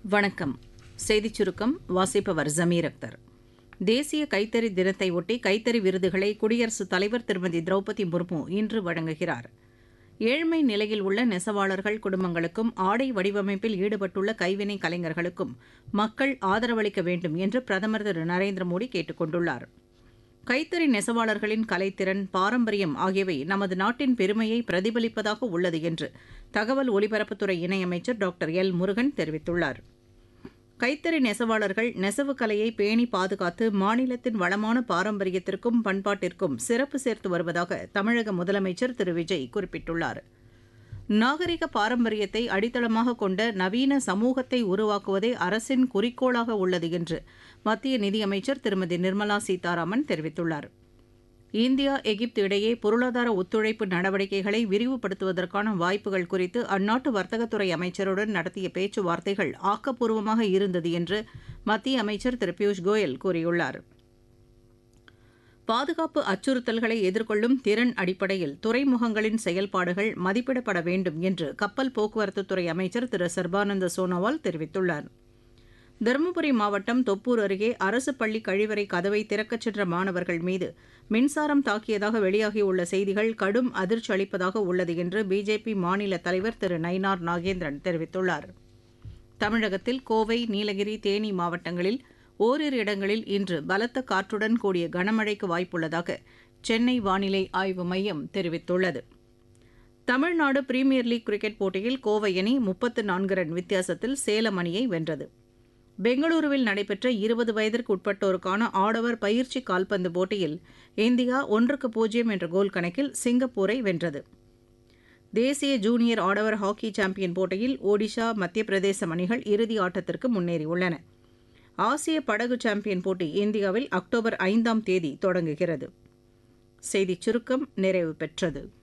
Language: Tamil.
வணக்கம் செய்திச் சுருக்கம் வாசிப்பவர் ஜமீர் அக்தர் தேசிய கைத்தறி தினத்தை ஒட்டி கைத்தறி விருதுகளை குடியரசுத் தலைவர் திருமதி திரௌபதி முர்மு இன்று வழங்குகிறார் ஏழ்மை நிலையில் உள்ள நெசவாளர்கள் குடும்பங்களுக்கும் ஆடை வடிவமைப்பில் ஈடுபட்டுள்ள கைவினை கலைஞர்களுக்கும் மக்கள் ஆதரவளிக்க வேண்டும் என்று பிரதமர் திரு நரேந்திர மோடி கேட்டுக் கொண்டுள்ளார் கைத்தறி நெசவாளர்களின் கலைத்திறன் பாரம்பரியம் ஆகியவை நமது நாட்டின் பெருமையை பிரதிபலிப்பதாக உள்ளது என்று தகவல் ஒலிபரப்புத்துறை இணையமைச்சர் டாக்டர் எல் முருகன் தெரிவித்துள்ளார் கைத்தறி நெசவாளர்கள் நெசவு கலையை பேணி பாதுகாத்து மாநிலத்தின் வளமான பாரம்பரியத்திற்கும் பண்பாட்டிற்கும் சிறப்பு சேர்த்து வருவதாக தமிழக முதலமைச்சர் திரு விஜய் குறிப்பிட்டுள்ளார் நாகரிக பாரம்பரியத்தை அடித்தளமாக கொண்ட நவீன சமூகத்தை உருவாக்குவதே அரசின் குறிக்கோளாக உள்ளது என்று மத்திய நிதியமைச்சர் திருமதி நிர்மலா சீதாராமன் தெரிவித்துள்ளார் இந்தியா எகிப்து இடையே பொருளாதார ஒத்துழைப்பு நடவடிக்கைகளை விரிவுபடுத்துவதற்கான வாய்ப்புகள் குறித்து அந்நாட்டு வர்த்தகத்துறை அமைச்சருடன் நடத்திய பேச்சுவார்த்தைகள் ஆக்கப்பூர்வமாக இருந்தது என்று மத்திய அமைச்சர் திரு பியூஷ் கோயல் கூறியுள்ளார் பாதுகாப்பு அச்சுறுத்தல்களை எதிர்கொள்ளும் திறன் அடிப்படையில் துறைமுகங்களின் செயல்பாடுகள் மதிப்பிடப்பட வேண்டும் என்று கப்பல் போக்குவரத்துத்துறை அமைச்சர் திரு சர்பானந்த சோனோவால் தெரிவித்துள்ளார் தருமபுரி மாவட்டம் தொப்பூர் அருகே அரசு பள்ளி கழிவறை கதவை திறக்கச் சென்ற மாணவர்கள் மீது மின்சாரம் தாக்கியதாக வெளியாகியுள்ள செய்திகள் கடும் அதிர்ச்சி அளிப்பதாக உள்ளது என்று பிஜேபி மாநில தலைவர் திரு நயினார் நாகேந்திரன் தெரிவித்துள்ளார் தமிழகத்தில் கோவை நீலகிரி தேனி மாவட்டங்களில் ஓரிரு இடங்களில் இன்று பலத்த காற்றுடன் கூடிய கனமழைக்கு வாய்ப்புள்ளதாக சென்னை வானிலை ஆய்வு மையம் தெரிவித்துள்ளது தமிழ்நாடு பிரீமியர் லீக் கிரிக்கெட் போட்டியில் கோவை அணி முப்பத்து நான்கு ரன் வித்தியாசத்தில் சேலம் அணியை வென்றது பெங்களூருவில் நடைபெற்ற இருபது வயதிற்கு உட்பட்டோருக்கான ஆடவர் பயிற்சி கால்பந்து போட்டியில் இந்தியா ஒன்றுக்கு பூஜ்ஜியம் என்ற கோல் கணக்கில் சிங்கப்பூரை வென்றது தேசிய ஜூனியர் ஆடவர் ஹாக்கி சாம்பியன் போட்டியில் ஒடிஷா மத்திய பிரதேசம் அணிகள் இறுதி ஆட்டத்திற்கு முன்னேறியுள்ளன ஆசிய படகு சாம்பியன் போட்டி இந்தியாவில் அக்டோபர் ஐந்தாம் தேதி தொடங்குகிறது செய்திச் சுருக்கம் நிறைவு பெற்றது